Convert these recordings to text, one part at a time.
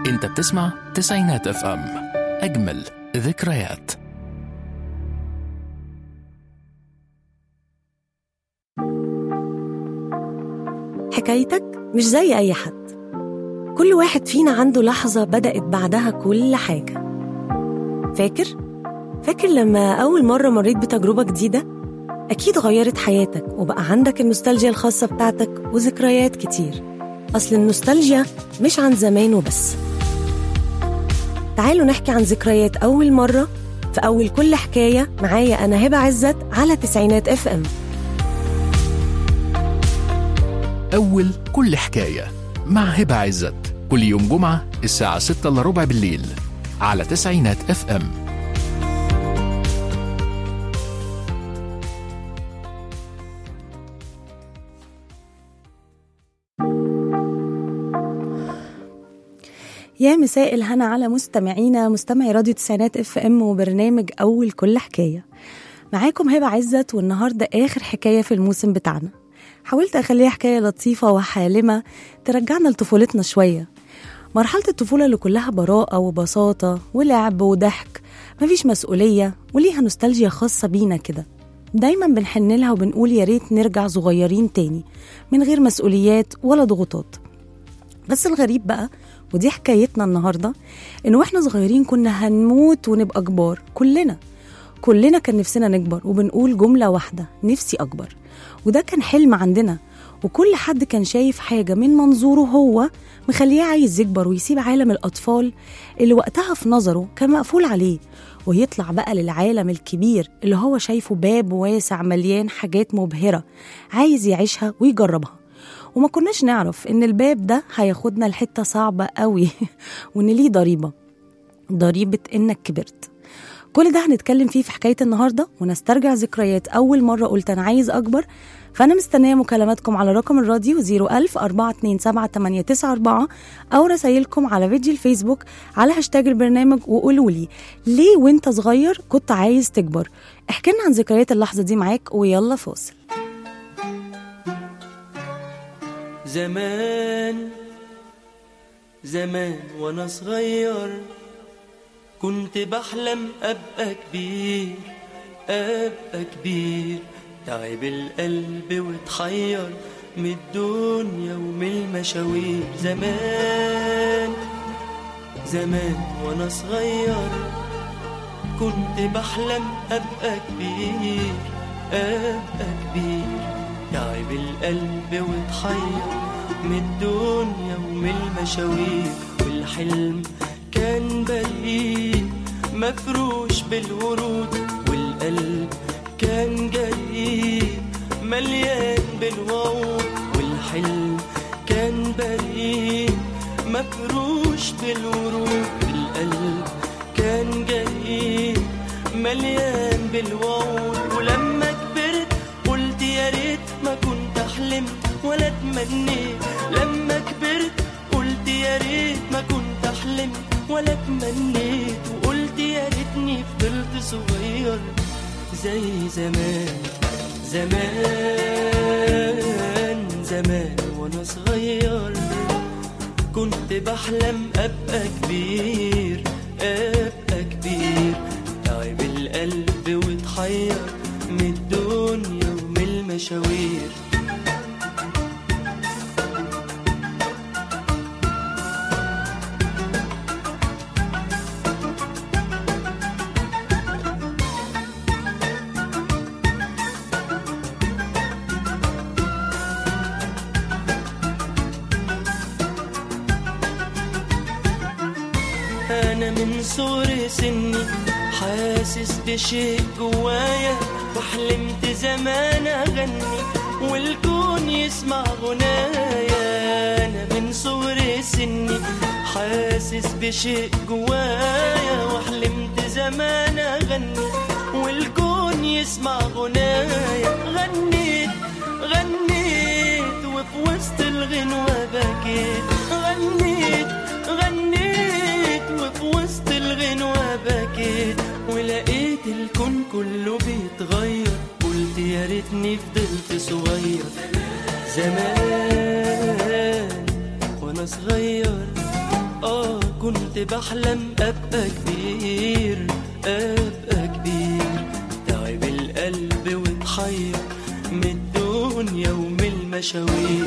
انت بتسمع تسعينات اف ام اجمل ذكريات حكايتك مش زي أي حد كل واحد فينا عنده لحظة بدأت بعدها كل حاجة فاكر؟ فاكر لما أول مرة مريت بتجربة جديدة؟ أكيد غيرت حياتك وبقى عندك النوستالجيا الخاصة بتاعتك وذكريات كتير أصل النوستالجيا مش عن زمان وبس تعالوا نحكي عن ذكريات أول مرة في أول كل حكاية معايا أنا هبة عزت على تسعينات اف ام أول كل حكاية مع هبة عزت كل يوم جمعة الساعة 6 إلا ربع بالليل على تسعينات اف ام يا مساء الهنا على مستمعينا مستمعي راديو تسعينات اف ام وبرنامج اول كل حكايه معاكم هبه عزت والنهارده اخر حكايه في الموسم بتاعنا حاولت اخليها حكايه لطيفه وحالمه ترجعنا لطفولتنا شويه مرحله الطفوله اللي كلها براءه وبساطه ولعب وضحك مفيش مسؤوليه وليها نوستالجيا خاصه بينا كده دايما بنحن لها وبنقول يا ريت نرجع صغيرين تاني من غير مسؤوليات ولا ضغوطات بس الغريب بقى ودي حكايتنا النهارده ان واحنا صغيرين كنا هنموت ونبقى كبار كلنا كلنا كان نفسنا نكبر وبنقول جمله واحده نفسي اكبر وده كان حلم عندنا وكل حد كان شايف حاجه من منظوره هو مخليه عايز يكبر ويسيب عالم الاطفال اللي وقتها في نظره كان مقفول عليه ويطلع بقى للعالم الكبير اللي هو شايفه باب واسع مليان حاجات مبهره عايز يعيشها ويجربها وما كناش نعرف ان الباب ده هياخدنا لحته صعبه قوي وان ليه ضريبه ضريبه انك كبرت كل ده هنتكلم فيه في حكايه النهارده ونسترجع ذكريات اول مره قلت انا عايز اكبر فانا مستنيه مكالماتكم على رقم الراديو 01000 427 او رسايلكم على فيديو الفيسبوك على هاشتاج البرنامج وقولوا لي ليه وانت صغير كنت عايز تكبر احكي لنا عن ذكريات اللحظه دي معاك ويلا فاصل زمان زمان وانا صغير كنت بحلم ابقى كبير ابقى كبير تعب القلب واتحير من الدنيا ومن المشاوير زمان زمان وانا صغير كنت بحلم ابقى كبير ابقى كبير تعب القلب واتحير من الدنيا ومن المشاوير والحلم كان بريء مفروش بالورود والقلب كان جريء مليان بالوعود والحلم كان بريء مفروش بالورود والقلب كان جريء مليان بالوعود ولما كبرت قلت يا ريت ما كنت حلمت ولا تمنيت لما كبرت قلت يا ريت ما كنت حلمت ولا تمنيت وقلت يا ريتني فضلت صغير زي زمان زمان زمان وانا صغير كنت بحلم ابقى كبير ابقى كبير تعب القلب واتحير من الدنيا ومن المشاوير أنا من صغر سني حاسس بشيء جوايا وحلمت زمان أغني والكون يسمع غنايا أنا من صغر سني حاسس بشيء جوايا وحلمت زمان أغني والكون يسمع غنايا غنيت غنيت وفي وسط الغنوة بكيت غنيت غنيت وفي وسط الغنوة بكيت ولقيت الكون كله بيتغير قلت يا ريتني فضلت صغير زمان وانا صغير اه كنت بحلم ابقى كبير ابقى كبير تعب القلب واتحير من الدنيا ومن المشاوير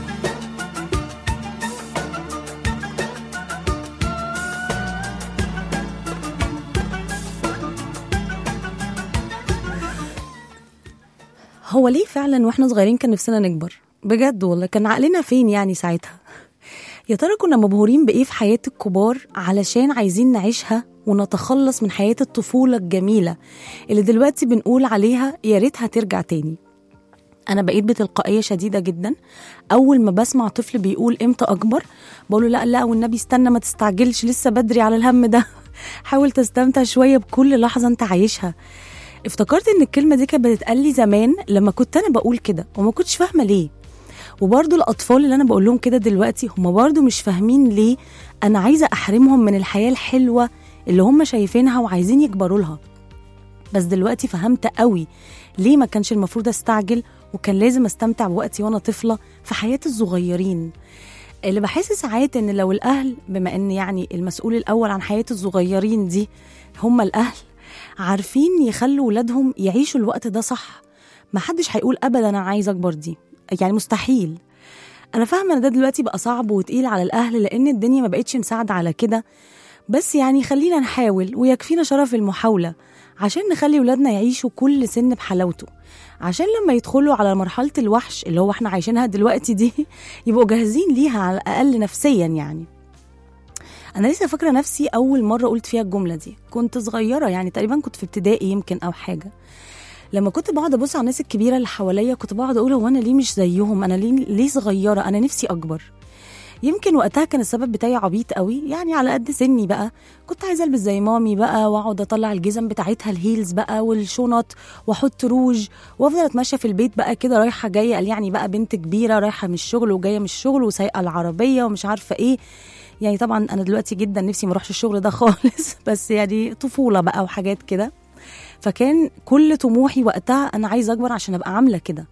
هو ليه فعلا واحنا صغيرين كان نفسنا نكبر بجد والله كان عقلنا فين يعني ساعتها يا ترى كنا مبهورين بايه في حياة الكبار علشان عايزين نعيشها ونتخلص من حياة الطفولة الجميلة اللي دلوقتي بنقول عليها يا ريتها ترجع تاني انا بقيت بتلقائيه شديده جدا اول ما بسمع طفل بيقول امتى اكبر بقوله لا لا والنبي استنى ما تستعجلش لسه بدري على الهم ده حاول تستمتع شويه بكل لحظه انت عايشها افتكرت ان الكلمه دي كانت بتتقال لي زمان لما كنت انا بقول كده وما كنتش فاهمه ليه وبرضه الاطفال اللي انا بقول لهم كده دلوقتي هم برضه مش فاهمين ليه انا عايزه احرمهم من الحياه الحلوه اللي هم شايفينها وعايزين يكبروا لها بس دلوقتي فهمت قوي ليه ما كانش المفروض استعجل وكان لازم استمتع بوقتي وانا طفله في حياه الصغيرين اللي بحس ساعات ان لو الاهل بما ان يعني المسؤول الاول عن حياه الصغيرين دي هم الاهل عارفين يخلوا ولادهم يعيشوا الوقت ده صح ما حدش هيقول ابدا انا عايز اكبر دي يعني مستحيل انا فاهمه ان ده دلوقتي بقى صعب وتقيل على الاهل لان الدنيا ما بقتش مساعده على كده بس يعني خلينا نحاول ويكفينا شرف المحاوله عشان نخلي ولادنا يعيشوا كل سن بحلاوته عشان لما يدخلوا على مرحله الوحش اللي هو احنا عايشينها دلوقتي دي يبقوا جاهزين ليها على الاقل نفسيا يعني انا لسه فاكره نفسي اول مره قلت فيها الجمله دي كنت صغيره يعني تقريبا كنت في ابتدائي يمكن او حاجه لما كنت بقعد ابص على الناس الكبيره اللي حواليا كنت بقعد اقول هو انا ليه مش زيهم انا ليه ليه صغيره انا نفسي اكبر يمكن وقتها كان السبب بتاعي عبيط قوي يعني على قد سني بقى كنت عايزه البس زي مامي بقى واقعد اطلع الجزم بتاعتها الهيلز بقى والشنط واحط روج وافضل اتمشى في البيت بقى كده رايحه جايه قال يعني بقى بنت كبيره رايحه من الشغل وجايه من الشغل وسايقه العربيه ومش عارفه ايه يعني طبعا انا دلوقتي جدا نفسي ما اروحش الشغل ده خالص بس يعني طفوله بقى وحاجات كده فكان كل طموحي وقتها انا عايزه اكبر عشان ابقى عامله كده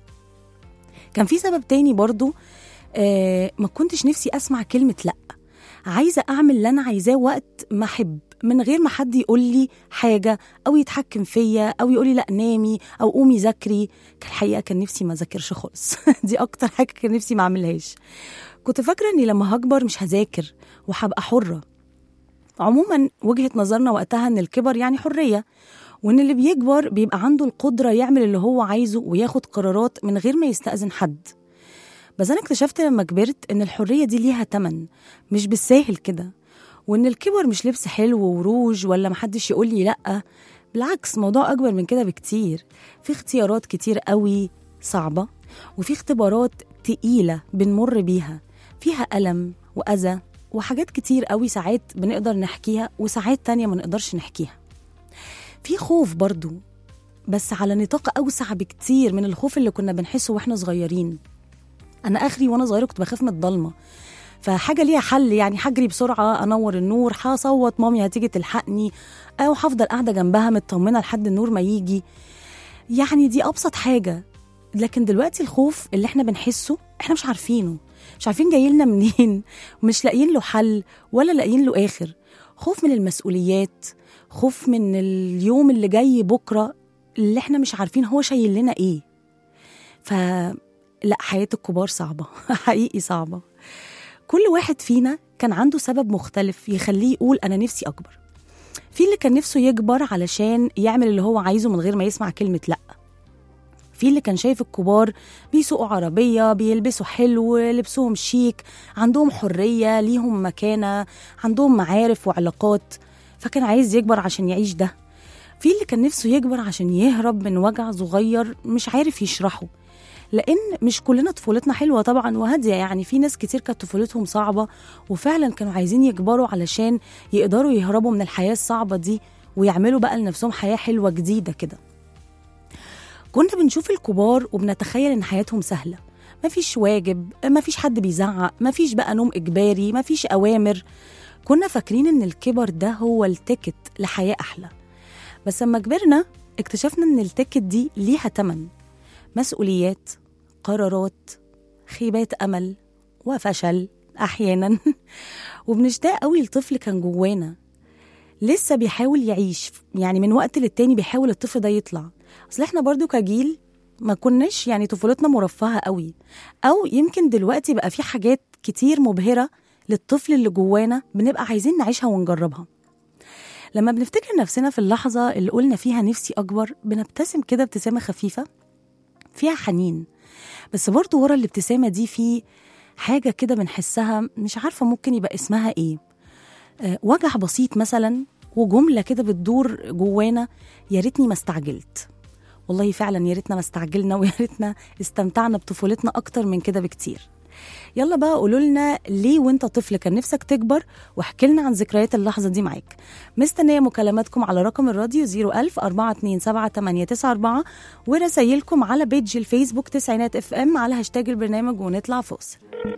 كان في سبب تاني برضو آه ما كنتش نفسي اسمع كلمه لا عايزه اعمل اللي انا عايزاه وقت ما احب من غير ما حد يقول لي حاجه او يتحكم فيا او يقول لي لا نامي او قومي ذاكري كان الحقيقه كان نفسي ما ذاكرش خالص دي اكتر حاجه كان نفسي ما اعملهاش كنت فاكره اني لما هكبر مش هذاكر وهبقى حره عموما وجهه نظرنا وقتها ان الكبر يعني حريه وان اللي بيكبر بيبقى عنده القدره يعمل اللي هو عايزه وياخد قرارات من غير ما يستأذن حد بس انا اكتشفت لما كبرت ان الحريه دي ليها تمن مش بالساهل كده وان الكبر مش لبس حلو وروج ولا محدش يقول لي لا بالعكس موضوع اكبر من كده بكتير في اختيارات كتير قوي صعبه وفي اختبارات تقيله بنمر بيها فيها الم واذى وحاجات كتير قوي ساعات بنقدر نحكيها وساعات تانية ما نقدرش نحكيها في خوف برضو بس على نطاق أوسع بكتير من الخوف اللي كنا بنحسه واحنا صغيرين أنا آخري وأنا صغيرة كنت بخاف من الضلمة فحاجة ليها حل يعني هجري بسرعة أنور النور هصوت مامي هتيجي تلحقني أو هفضل قاعدة جنبها مطمنة لحد النور ما يجي يعني دي أبسط حاجة لكن دلوقتي الخوف اللي احنا بنحسه احنا مش عارفينه مش عارفين جاي لنا منين ومش لاقيين له حل ولا لاقيين له آخر خوف من المسؤوليات خوف من اليوم اللي جاي بكرة اللي احنا مش عارفين هو شايل لنا ايه ف لا حياة الكبار صعبة حقيقي صعبة كل واحد فينا كان عنده سبب مختلف يخليه يقول أنا نفسي أكبر في اللي كان نفسه يكبر علشان يعمل اللي هو عايزه من غير ما يسمع كلمة لأ في اللي كان شايف الكبار بيسوقوا عربية بيلبسوا حلو لبسهم شيك عندهم حرية ليهم مكانة عندهم معارف وعلاقات فكان عايز يكبر عشان يعيش ده في اللي كان نفسه يكبر عشان يهرب من وجع صغير مش عارف يشرحه لان مش كلنا طفولتنا حلوه طبعا وهاديه يعني في ناس كتير كانت طفولتهم صعبه وفعلا كانوا عايزين يكبروا علشان يقدروا يهربوا من الحياه الصعبه دي ويعملوا بقى لنفسهم حياه حلوه جديده كده كنا بنشوف الكبار وبنتخيل ان حياتهم سهله مفيش واجب مفيش حد بيزعق مفيش بقى نوم اجباري مفيش اوامر كنا فاكرين ان الكبر ده هو التيكت لحياه احلى بس لما كبرنا اكتشفنا ان التيكت دي ليها تمن مسؤوليات قرارات خيبات امل وفشل احيانا وبنشتاق قوي لطفل كان جوانا لسه بيحاول يعيش يعني من وقت للتاني بيحاول الطفل ده يطلع اصل احنا برضو كجيل ما كناش يعني طفولتنا مرفهة قوي او يمكن دلوقتي بقى في حاجات كتير مبهرة للطفل اللي جوانا بنبقى عايزين نعيشها ونجربها لما بنفتكر نفسنا في اللحظة اللي قلنا فيها نفسي أكبر بنبتسم كده ابتسامة خفيفة فيها حنين بس برضو ورا الابتسامة دي في حاجة كده بنحسها مش عارفة ممكن يبقى اسمها ايه آه، وجع بسيط مثلا وجملة كده بتدور جوانا يا ريتني ما استعجلت والله فعلا يا ريتنا ما استعجلنا ويا ريتنا استمتعنا بطفولتنا أكتر من كده بكتير يلا بقى قولوا لنا ليه وانت طفل كان نفسك تكبر واحكي لنا عن ذكريات اللحظه دي معاك مستنيه مكالماتكم على رقم الراديو 01000 427 ورسايلكم على بيج الفيسبوك تسعينات اف ام على هاشتاج البرنامج ونطلع فاصل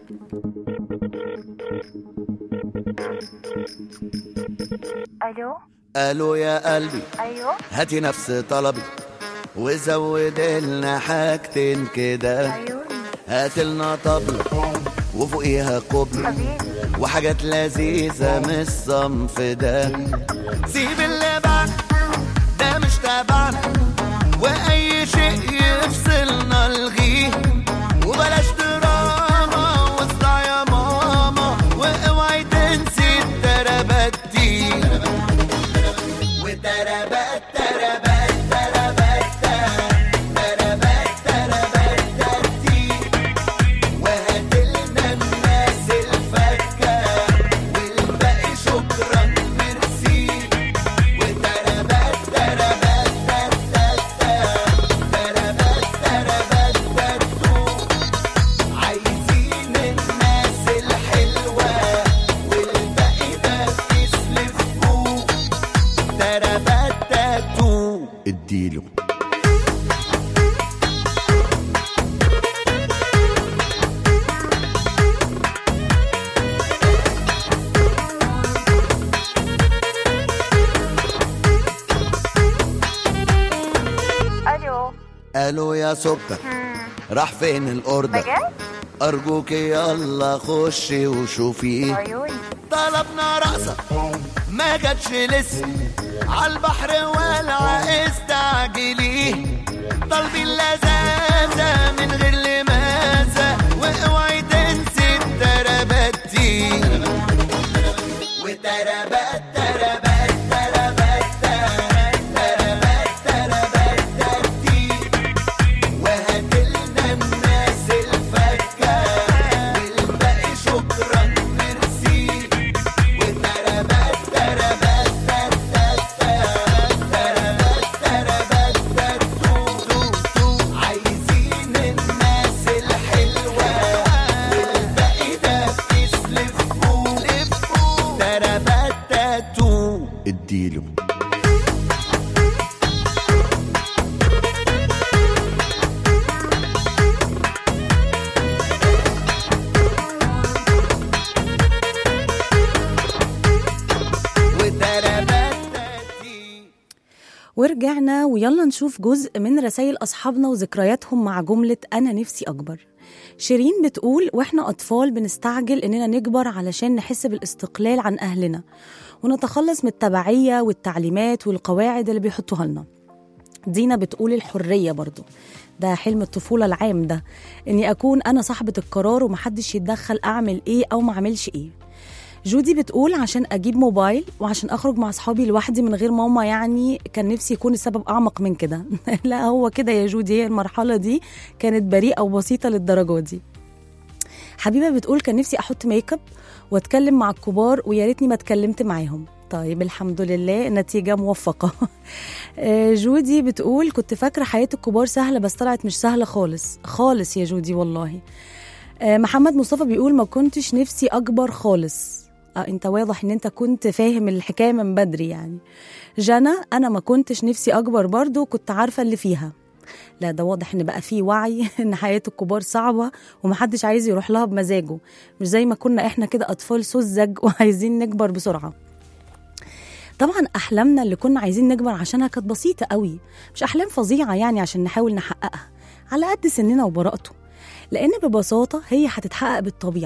الو قالوا يا قلبي ايوه هاتي نفس طلبي وزود لنا حاجتين كده عيوني هات لنا طبلة وفوقيها قبلة حبيبي وحاجات لذيذة من الصنف ده سيب اللي بعد ده مش تبعنا وأي شيء يفصلنا الغيه وبلاش دراما واصدع يا ماما واوعي تنسي التربات دي وتربات تربات تربات تربات تربات ترتي وهاتلنا الناس الفكة والباقي شكرا ميرسي وتربات تربات ترتات تربات تربات ترتو عايزين الناس الحلوة والباقي ده تسلف فوق تربات تاتو اديله الو قالوا يا سكر راح فين الاوردر بجد ارجوك يلا خشي وشوفيه عيوني طلبنا رقصة ما جاتش لسه عالبحر والع استعجليه طالبين لذاذة من غير لماذا واوعي تنسي التربات دي وتربات تربات تربات تربات تربات ترتي وهاتلنا الناس الفكة والباقي شكرا ميرسي وتربات تربات ترتات تربات تربات ترتو عايزين الناس الحلوة والباقي ده تسلف فوق تربات تاتو اديله وتربات تاتي ورجعنا ويلا نشوف جزء من رسائل أصحابنا وذكرياتهم مع جملة أنا نفسي أكبر شيرين بتقول وإحنا أطفال بنستعجل إننا نكبر علشان نحس بالاستقلال عن أهلنا ونتخلص من التبعية والتعليمات والقواعد اللي بيحطوها لنا دينا بتقول الحرية برضو ده حلم الطفولة العام ده إني أكون أنا صاحبة القرار ومحدش يتدخل أعمل إيه أو ما أعملش إيه جودي بتقول عشان اجيب موبايل وعشان اخرج مع اصحابي لوحدي من غير ماما يعني كان نفسي يكون السبب اعمق من كده لا هو كده يا جودي هي المرحله دي كانت بريئه وبسيطه للدرجه دي حبيبه بتقول كان نفسي احط ميك اب واتكلم مع الكبار ويا ريتني ما اتكلمت معاهم طيب الحمد لله نتيجه موفقه آه، جودي بتقول كنت فاكره حياه الكبار سهله بس طلعت مش سهله خالص خالص يا جودي والله آه، محمد مصطفى بيقول ما كنتش نفسي اكبر خالص اه انت واضح ان انت كنت فاهم الحكايه من بدري يعني جنى انا ما كنتش نفسي اكبر برضو كنت عارفه اللي فيها لا ده واضح ان بقى فيه وعي ان حياه الكبار صعبه ومحدش عايز يروح لها بمزاجه مش زي ما كنا احنا كده اطفال سذج وعايزين نكبر بسرعه طبعا احلامنا اللي كنا عايزين نكبر عشانها كانت بسيطه قوي مش احلام فظيعه يعني عشان نحاول نحققها على قد سننا وبراءته لان ببساطه هي هتتحقق بالطبيعه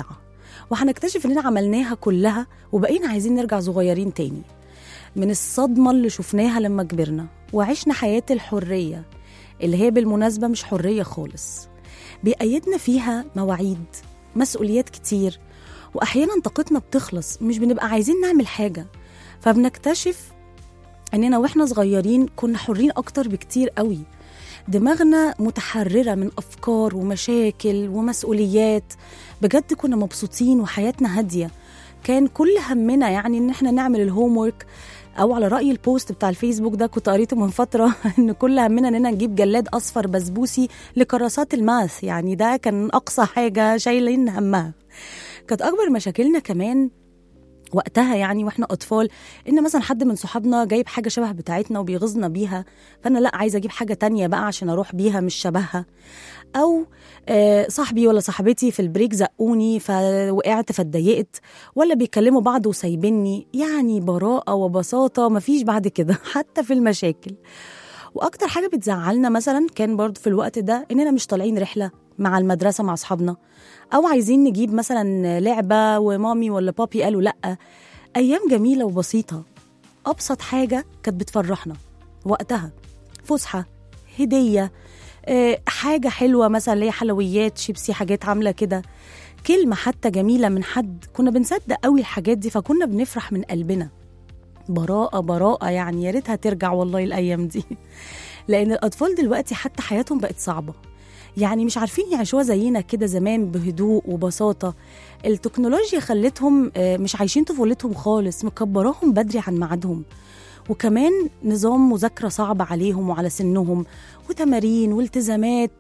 وهنكتشف اننا عملناها كلها وبقينا عايزين نرجع صغيرين تاني من الصدمة اللي شفناها لما كبرنا وعشنا حياة الحرية اللي هي بالمناسبة مش حرية خالص بيقيدنا فيها مواعيد مسؤوليات كتير وأحيانا طاقتنا بتخلص مش بنبقى عايزين نعمل حاجة فبنكتشف إننا وإحنا صغيرين كنا حرين أكتر بكتير قوي دماغنا متحررة من أفكار ومشاكل ومسؤوليات بجد كنا مبسوطين وحياتنا هادية كان كل همنا يعني إن إحنا نعمل الهوم ورك او على راي البوست بتاع الفيسبوك ده كنت قريته من فتره ان كل همنا اننا نجيب جلاد اصفر بسبوسي لكراسات الماث يعني ده كان اقصى حاجه شايلين همها كانت اكبر مشاكلنا كمان وقتها يعني واحنا اطفال ان مثلا حد من صحابنا جايب حاجه شبه بتاعتنا وبيغيظنا بيها فانا لا عايزه اجيب حاجه تانية بقى عشان اروح بيها مش شبهها او آه، صاحبي ولا صاحبتي في البريك زقوني فوقعت فاتضايقت ولا بيكلموا بعض وسايبيني يعني براءه وبساطه مفيش بعد كده حتى في المشاكل واكتر حاجه بتزعلنا مثلا كان برضو في الوقت ده اننا مش طالعين رحله مع المدرسه مع اصحابنا او عايزين نجيب مثلا لعبه ومامي ولا بابي قالوا لا ايام جميله وبسيطه ابسط حاجه كانت بتفرحنا وقتها فسحه هديه آه، حاجه حلوه مثلا اللي هي حلويات شيبسي حاجات عامله كده كلمه حتى جميله من حد كنا بنصدق قوي الحاجات دي فكنا بنفرح من قلبنا براءة براءة يعني يا ريتها ترجع والله الأيام دي لأن الأطفال دلوقتي حتى حياتهم بقت صعبة يعني مش عارفين يعيشوها زينا كده زمان بهدوء وبساطة التكنولوجيا خلتهم آه، مش عايشين طفولتهم خالص مكبراهم بدري عن ميعادهم وكمان نظام مذاكرة صعب عليهم وعلى سنهم وتمارين والتزامات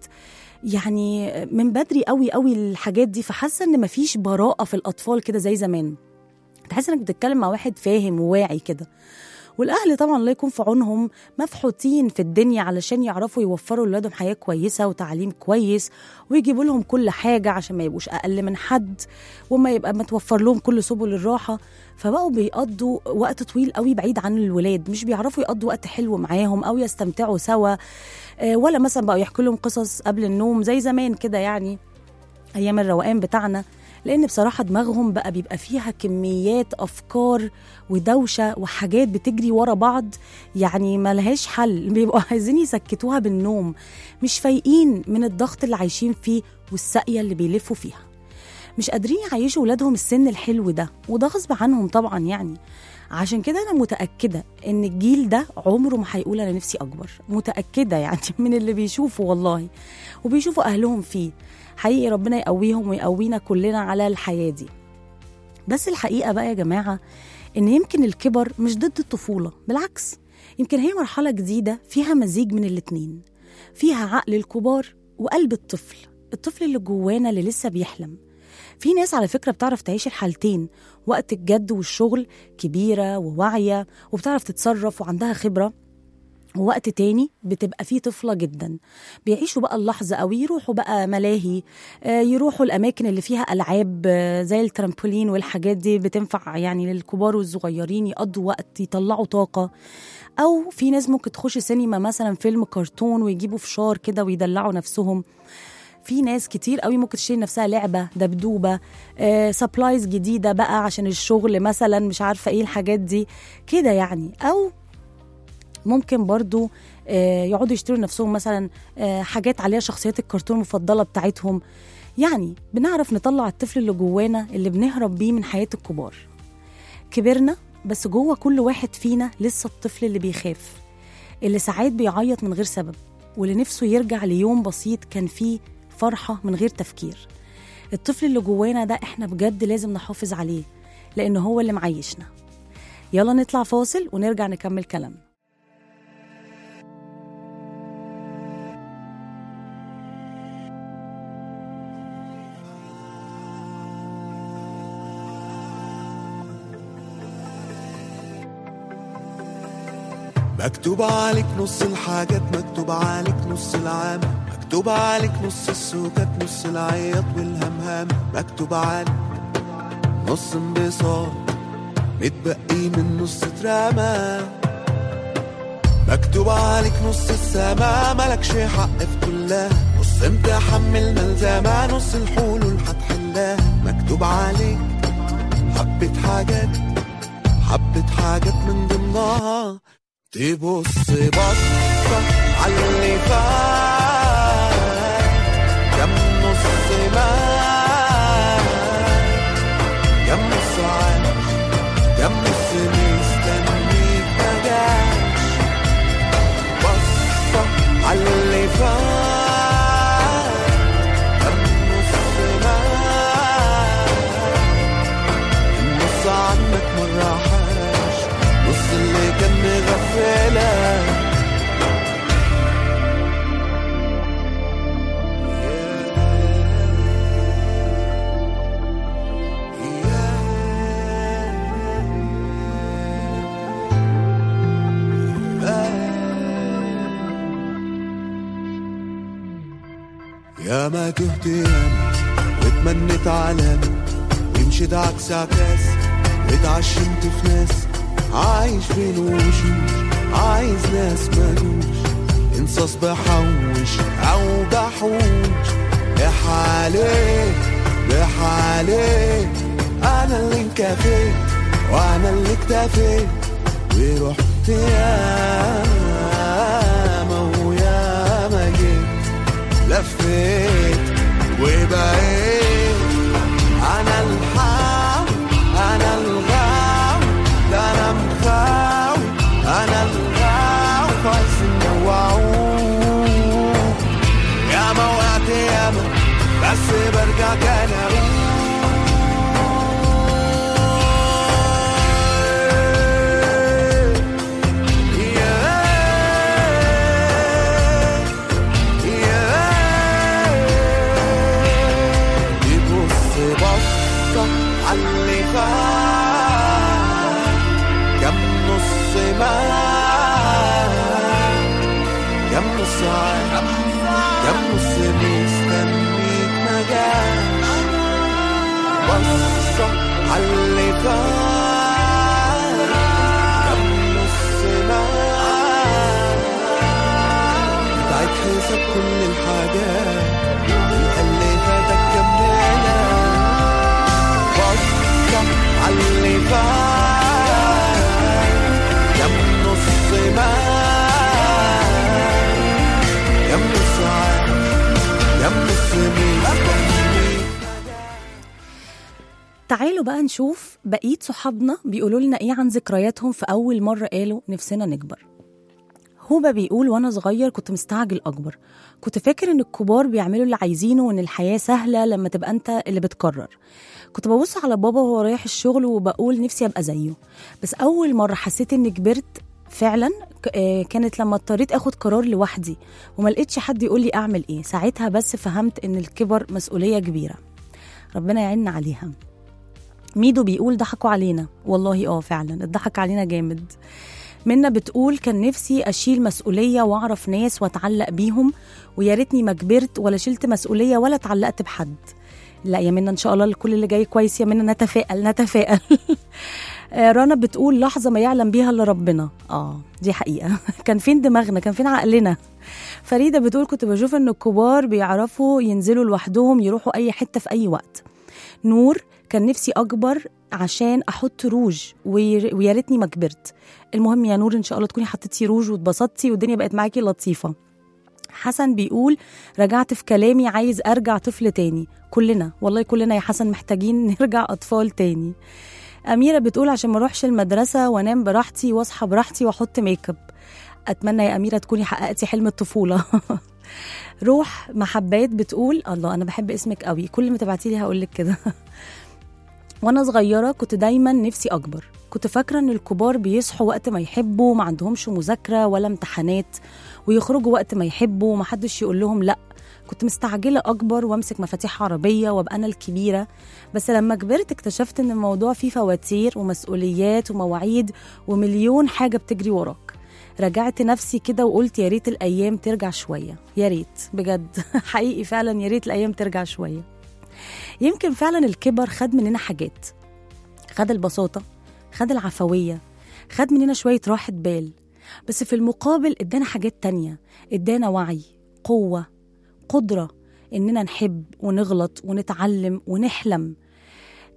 يعني من بدري قوي قوي الحاجات دي فحاسة ان مفيش براءة في الأطفال كده زي زمان تحس انك بتتكلم مع واحد فاهم وواعي كده والاهل طبعا الله يكون في عونهم مفحوطين في الدنيا علشان يعرفوا يوفروا لاولادهم حياه كويسه وتعليم كويس ويجيبوا لهم كل حاجه عشان ما يبقوش اقل من حد وما يبقى متوفر لهم كل سبل الراحه فبقوا بيقضوا وقت طويل قوي بعيد عن الولاد مش بيعرفوا يقضوا وقت حلو معاهم او يستمتعوا سوا آه، ولا مثلا بقوا يحكوا لهم قصص قبل النوم زي زمان كده يعني ايام الروقان بتاعنا لان بصراحه دماغهم بقى بيبقى فيها كميات افكار ودوشه وحاجات بتجري ورا بعض يعني ملهاش حل بيبقوا عايزين يسكتوها بالنوم مش فايقين من الضغط اللي عايشين فيه والساقيه اللي بيلفوا فيها مش قادرين يعيشوا ولادهم السن الحلو ده وده غصب عنهم طبعا يعني عشان كده انا متاكده ان الجيل ده عمره ما هيقول انا نفسي اكبر متاكده يعني من اللي بيشوفوا والله وبيشوفوا اهلهم فيه حقيقي ربنا يقويهم ويقوينا كلنا على الحياه دي بس الحقيقه بقى يا جماعه ان يمكن الكبر مش ضد الطفوله بالعكس يمكن هي مرحله جديده فيها مزيج من الاتنين فيها عقل الكبار وقلب الطفل الطفل اللي جوانا اللي لسه بيحلم في ناس على فكرة بتعرف تعيش الحالتين وقت الجد والشغل كبيرة وواعية وبتعرف تتصرف وعندها خبرة ووقت تاني بتبقى فيه طفلة جدا بيعيشوا بقى اللحظة أو يروحوا بقى ملاهي آه، يروحوا الأماكن اللي فيها ألعاب آه، زي الترامبولين والحاجات دي بتنفع يعني للكبار والصغيرين يقضوا وقت يطلعوا طاقة أو في ناس ممكن تخش سينما مثلا فيلم كرتون ويجيبوا فشار كده ويدلعوا نفسهم في ناس كتير قوي ممكن تشتري نفسها لعبه دبدوبه آه، سبلايز جديده بقى عشان الشغل مثلا مش عارفه ايه الحاجات دي كده يعني او ممكن برضو آه، يقعدوا يشتروا نفسهم مثلا آه، حاجات عليها شخصيات الكرتون المفضله بتاعتهم يعني بنعرف نطلع الطفل اللي جوانا اللي بنهرب بيه من حياه الكبار كبرنا بس جوه كل واحد فينا لسه الطفل اللي بيخاف اللي ساعات بيعيط من غير سبب واللي نفسه يرجع ليوم بسيط كان فيه فرحة من غير تفكير الطفل اللي جوانا ده احنا بجد لازم نحافظ عليه لأن هو اللي معيشنا يلا نطلع فاصل ونرجع نكمل كلامنا مكتوب عليك نص الحاجات مكتوب عليك نص العام مكتوب عليك نص السكات نص العياط والهمهام مكتوب عليك نص انبساط متبقي من نص اترمى مكتوب عليك نص السما ملكش حق في كلها نص امتحان من الملزمة نص الحلول هتحلها مكتوب عليك حبة حاجات من ضمنها تبص بصة عاللي فات كم نص مات كم نص عاش كم نص مستنيك مجاش بصة عاللي فات كم نص مات النص عنك مرة حاش نص اللي كان مغفلك يا ما تهت ياما واتمنيت علامة ومشيت عكس عكاس واتعشمت في ناس عايش بين وشوش عايز ناس مالوش انصاص بحوش او بحوش بحالي بحالي انا اللي انكفيت وانا اللي اكتفيت ورحت ياما وياما جيت لفيت وبقيت انا الحاوي انا الغاوي ده انا مخاوي انا الغاوي عايزين نوعوه ياما وقعت ياما بس برجع كان يبص بصة عاللي فات كم نص مات كم نص عاش كم نص مستنيك مجاش بصة عاللي فات كم نص مات بتعيد حساب كل الحاجات اللي فاتك كملها بصة عاللي فات كم نص مات كم نص عاش كم نص مستنيك تعالوا بقى نشوف بقية صحابنا بيقولوا لنا ايه عن ذكرياتهم في أول مرة قالوا نفسنا نكبر هوبا بيقول وانا صغير كنت مستعجل اكبر كنت فاكر ان الكبار بيعملوا اللي عايزينه وان الحياه سهله لما تبقى انت اللي بتقرر كنت ببص على بابا وهو رايح الشغل وبقول نفسي ابقى زيه بس اول مره حسيت اني كبرت فعلا ك- آه، كانت لما اضطريت اخد قرار لوحدي وما لقيتش حد يقول لي اعمل ايه ساعتها بس فهمت ان الكبر مسؤوليه كبيره ربنا يعيننا عليها ميدو بيقول ضحكوا علينا والله اه فعلا اتضحك علينا جامد منا بتقول كان نفسي اشيل مسؤوليه واعرف ناس واتعلق بيهم ويا ريتني ما كبرت ولا شلت مسؤوليه ولا اتعلقت بحد لا يا منا ان شاء الله كل اللي جاي كويس يا منا نتفائل نتفائل آه، رنا بتقول لحظه ما يعلم بيها الا ربنا اه دي حقيقه كان فين دماغنا كان فين عقلنا فريده بتقول كنت بشوف ان الكبار بيعرفوا ينزلوا لوحدهم يروحوا اي حته في اي وقت نور كان نفسي اكبر عشان احط روج وير- ويا ريتني ما كبرت المهم يا نور ان شاء الله تكوني حطيتي روج واتبسطتي والدنيا بقت معاكي لطيفه حسن بيقول رجعت في كلامي عايز ارجع طفل تاني كلنا والله كلنا يا حسن محتاجين نرجع اطفال تاني أميرة بتقول عشان ما اروحش المدرسة وانام براحتي واصحى براحتي واحط ميك اب اتمنى يا أميرة تكوني حققتي حلم الطفولة روح محبات بتقول الله انا بحب اسمك قوي كل ما تبعتي لي هقول لك كده وانا صغيره كنت دايما نفسي اكبر كنت فاكره ان الكبار بيصحوا وقت ما يحبوا ما عندهمش مذاكره ولا امتحانات ويخرجوا وقت ما يحبوا ومحدش يقول لهم لا كنت مستعجله اكبر وامسك مفاتيح عربيه وابقى انا الكبيره بس لما كبرت اكتشفت ان الموضوع فيه فواتير ومسؤوليات ومواعيد ومليون حاجه بتجري وراك رجعت نفسي كده وقلت يا ريت الايام ترجع شويه يا ريت بجد حقيقي فعلا يا ريت الايام ترجع شويه يمكن فعلا الكبر خد مننا حاجات خد البساطه خد العفويه خد مننا شويه راحه بال بس في المقابل ادانا حاجات تانية ادانا وعي قوه قدره اننا نحب ونغلط ونتعلم ونحلم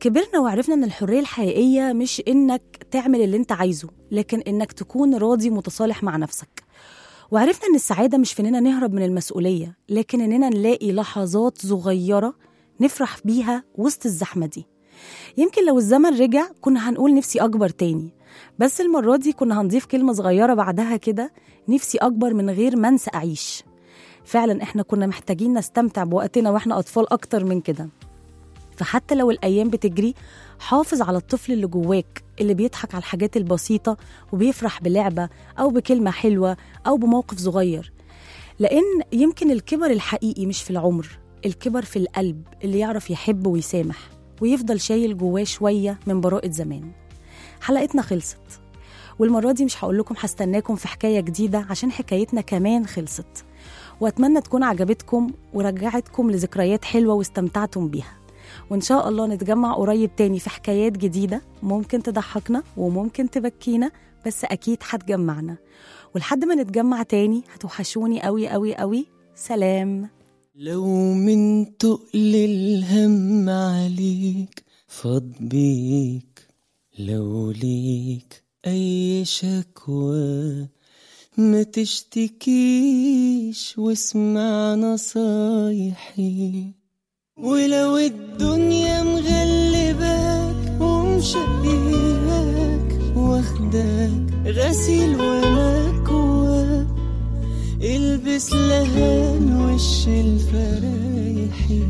كبرنا وعرفنا ان الحريه الحقيقيه مش انك تعمل اللي انت عايزه لكن انك تكون راضي متصالح مع نفسك وعرفنا ان السعاده مش في اننا نهرب من المسؤوليه لكن اننا نلاقي لحظات صغيره نفرح بيها وسط الزحمه دي يمكن لو الزمن رجع كنا هنقول نفسي اكبر تاني بس المره دي كنا هنضيف كلمه صغيره بعدها كده نفسي اكبر من غير ما انسى اعيش فعلا احنا كنا محتاجين نستمتع بوقتنا واحنا اطفال اكتر من كده فحتى لو الايام بتجري حافظ على الطفل اللي جواك اللي بيضحك على الحاجات البسيطه وبيفرح بلعبه او بكلمه حلوه او بموقف صغير لان يمكن الكبر الحقيقي مش في العمر الكبر في القلب اللي يعرف يحب ويسامح ويفضل شايل جواه شويه من براءه زمان حلقتنا خلصت والمرة دي مش هقول لكم هستناكم في حكاية جديدة عشان حكايتنا كمان خلصت وأتمنى تكون عجبتكم ورجعتكم لذكريات حلوة واستمتعتم بيها وإن شاء الله نتجمع قريب تاني في حكايات جديدة ممكن تضحكنا وممكن تبكينا بس أكيد هتجمعنا ولحد ما نتجمع تاني هتوحشوني قوي قوي قوي سلام لو من تقل الهم عليك فاض بيك لو ليك أي شكوى ما تشتكيش واسمع نصايحي ولو الدنيا مغلباك ومشقياك واخداك غسيل ومكواك البس لهان وش الفرايحي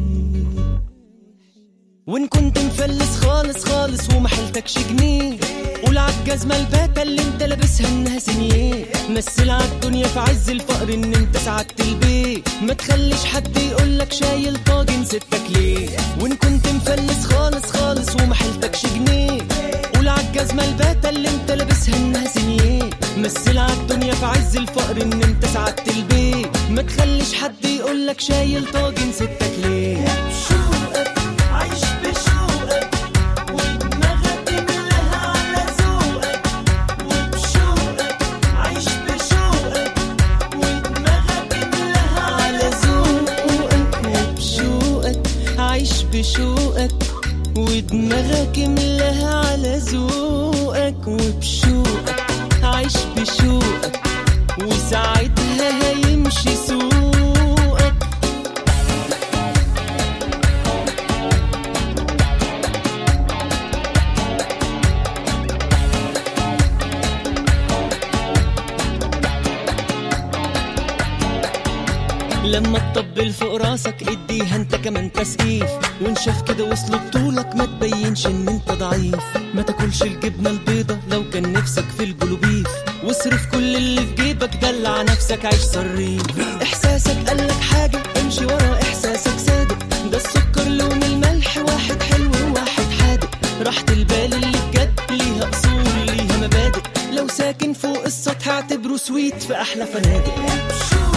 وان كنت مفلس خالص خالص وما حيلتكش جنيه قول عالجزمة الباتة اللي انت لابسها انها سنيه مثل عالدنيا في عز الفقر ان انت سعدت البيت ما تخليش حد يقولك شايل طاجن ستك ليه وان كنت مفلس خالص خالص وما حيلتكش جنيه قول عالجزمة الباتة اللي انت لابسها انها سنيه مثل عالدنيا في عز الفقر ان انت سعدت البيت ما تخليش حد يقولك شايل طاجن ستك ليه بشوقك عايش بشوقك ودماغك ملاها على ذوقك وبشوقك عايش بشوقك ودماغك ملاها على ذوقك وبشوقك عايش بشوقك ودماغك ملاها على ذوقك وبشوقك عايش بشوقك وساعتها هيمشي سوقك لما تطبل فوق راسك اديها انت كمان تسقيف وان شاف كده وصلوا بطولك ما تبينش ان انت ضعيف ما تاكلش الجبنه البيضه لو كان نفسك في الجلوبيف واصرف كل اللي في جيبك دلع نفسك عيش صريف احساسك قالك حاجه امشي ورا احساسك صادق ده السكر لون الملح واحد حلو وواحد حادق راحة البال اللي بجد ليها اصول ليها مبادئ لو ساكن فوق السطح اعتبره سويت في احلى فنادق